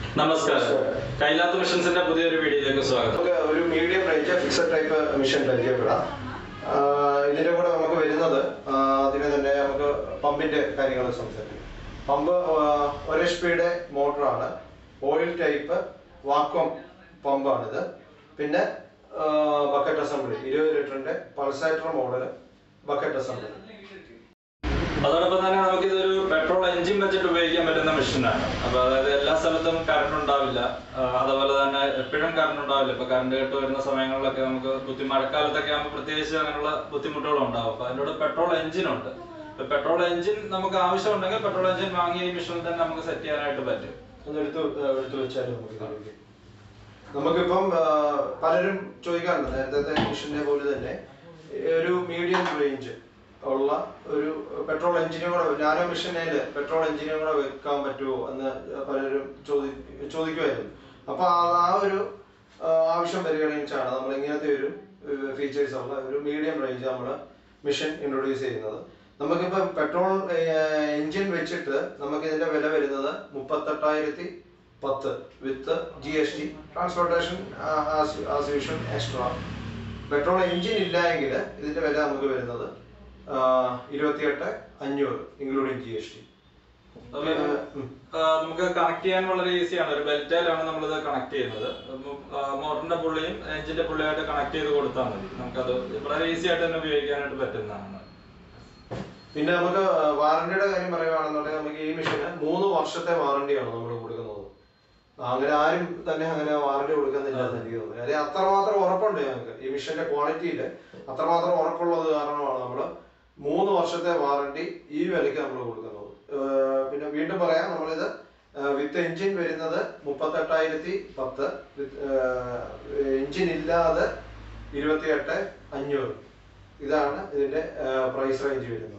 നമസ്കാരം കൈലാത്ത് മിഷൻസിന്റെ പുതിയൊരു വീഡിയോയിലേക്ക് സ്വാഗതം നമുക്ക് ഒരു medium range fixed type machine പരിചയപ്പെടാം ആഹ് ഇതിന്റെ കൂടെ നമുക്ക് വരുന്നത് ആഹ് ആദ്യമേ തന്നെ നമുക്ക് പമ്പിന്റെ കാര്യങ്ങൾ സംസാരിക്കും പമ്പ് ആഹ് ഒരു എച്ച് പിയുടെ മോട്ടറാണ് ഓയിൽ ടൈപ്പ് വാക്വം പമ്പാണിത് പിന്നെ ബക്കറ്റ് അസംബ്ലി ഇരുപത് ലിറ്ററിന്റെ പൾസേറ്റർ മോഡൽ ബക്കറ്റ് അസംബ്ലി അതോടൊപ്പം തന്നെ നമുക്ക് ഇതൊരു പെട്രോൾ എഞ്ചിൻ വെച്ചിട്ട് ഉപയോഗിക്കാൻ പറ്റുന്ന മെഷീനാണ് അപ്പൊ അതായത് എല്ലാ സ്ഥലത്തും കറണ്ട് ഉണ്ടാവില്ല ആ, അതുപോലെ തന്നെ എപ്പോഴും കറണ്ട് ഉണ്ടാവില്ല ഇപ്പൊ കറണ്ട് കെട്ട് വരുന്ന സമയങ്ങളിലൊക്കെ നമുക്ക് ബുദ്ധി മഴക്കാലത്തൊക്കെ ആകുമ്പോൾ പ്രത്യേകിച്ച് അങ്ങനെയുള്ള ബുദ്ധിമുട്ടുകൾ ഉണ്ടാവും അപ്പൊ അതിനോട് പെട്രോൾ എഞ്ചിൻ ഉണ്ട് ഇപ്പൊ പെട്രോൾ എഞ്ചിൻ നമുക്ക് ആവശ്യമുണ്ടെങ്കിൽ പെട്രോൾ എഞ്ചിൻ വാങ്ങി ഈ മെഷീനിൽ തന്നെ നമുക്ക് സെറ്റ് ചെയ്യാനായിട്ട് പറ്റും ഒന്ന് എടുത്ത് ഏഹ് എടുത്ത് വെച്ചാലും നമുക്ക് ഇതിലേക്ക്. നമുക്കിപ്പം ആഹ്, പലരും ചോദിക്കാറുണ്ട് നേരത്തെ മിഷന്റെ പോലെ തന്നെ ഒരു മീഡിയം റേഞ്ച് ഉള്ള ഒരു പെട്രോൾ എഞ്ചിനും കൂടെ നാനോ മിഷനേല് പെട്രോൾ എഞ്ചിനും കൂടെ വെക്കാൻ പറ്റുമോ എന്ന് പലരും ചോദി ചോദിക്കുമായിരുന്നു അപ്പൊ ആ- ആ ഒരു ആഹ്, ആവശ്യം പരിഗണിച്ചാണ് നമ്മൾ ഇങ്ങനത്തെ ഒരു ഫീച്ചേഴ്സ് ഉള്ള ഒരു മീഡിയം റേഞ്ച് നമ്മൾ മിഷൻ ഇൻട്രൊഡ്യൂസ് ചെയ്യുന്നത് നമുക്കിപ്പോൾ പെട്രോൾ എഞ്ചിൻ വെച്ചിട്ട് നമുക്ക് ഇതിന്റെ വില വരുന്നത് മുപ്പത്തെട്ടായിരത്തി പത്ത് with G S T transportation as usual extra petrol engine ഇല്ല എങ്കിൽ ഇതിന്റെ വില നമുക്ക് വരുന്നത് ഇരുപത്തിയെട്ട് അഞ്ഞൂറ് ഇൻക്ലൂഡിങ് ജി എസ് ടി അപ്പൊ ആ, നമുക്ക് കണക്ട് ചെയ്യാൻ വളരെ ഈസിയാണ് ഒരു ബെൽറ്റിലാണ് നമ്മളിത് കണക്ട് ചെയ്യുന്നത് മോട്ടറിന്റെ പുള്ളിയും എഞ്ചിന്റെ പുള്ളിയായിട്ട് കണക്ട് ചെയ്ത് കൊടുത്താൽ മതി നമുക്കത് വളരെ ഈസി ആയിട്ട് തന്നെ ഉപയോഗിക്കാനായിട്ട് പറ്റുന്നതാണ് പിന്നെ നമുക്ക് വാറണ്ടിയുടെ കാര്യം പറയുകയാണെന്നുണ്ടെങ്കിൽ നമുക്ക് ഈ മെഷീന് മൂന്ന് വർഷത്തെ വാറണ്ടിയാണ് നമ്മൾ കൊടുക്കുന്നത് അങ്ങനെ ആരും തന്നെ അങ്ങനെ വാറണ്ടി കൊടുക്കുന്നില്ല എന്ന് എനിക്ക് തോന്നുന്നു കാര്യം അത്രമാത്രം ഉറപ്പുണ്ട് ഞങ്ങൾക്ക് ഈ മിഷന്റെ ക്വാളിറ്റിയിൽ അത്രമാത്രം ഉറപ്പുള്ളത് കാരണമാണ് നമ്മൾ മൂന്ന് വർഷത്തെ വാറണ്ടി ഈ വിലയ്ക്ക് നമ്മൾ കൊടുക്കുന്നത് ഏർ പിന്നെ വീണ്ടും പറയാം നമ്മളിത് വിത്ത് എഞ്ചിൻ വരുന്നത് മുപ്പത്തെട്ടായിരത്തി പത്ത് എഞ്ചിൻ ഇല്ലാതെ ഇരുപത്തിയെട്ട് അഞ്ഞൂറ് ഇതാണ് ഇതിന്റെ പ്രൈസ് റേഞ്ച് വരുന്നത്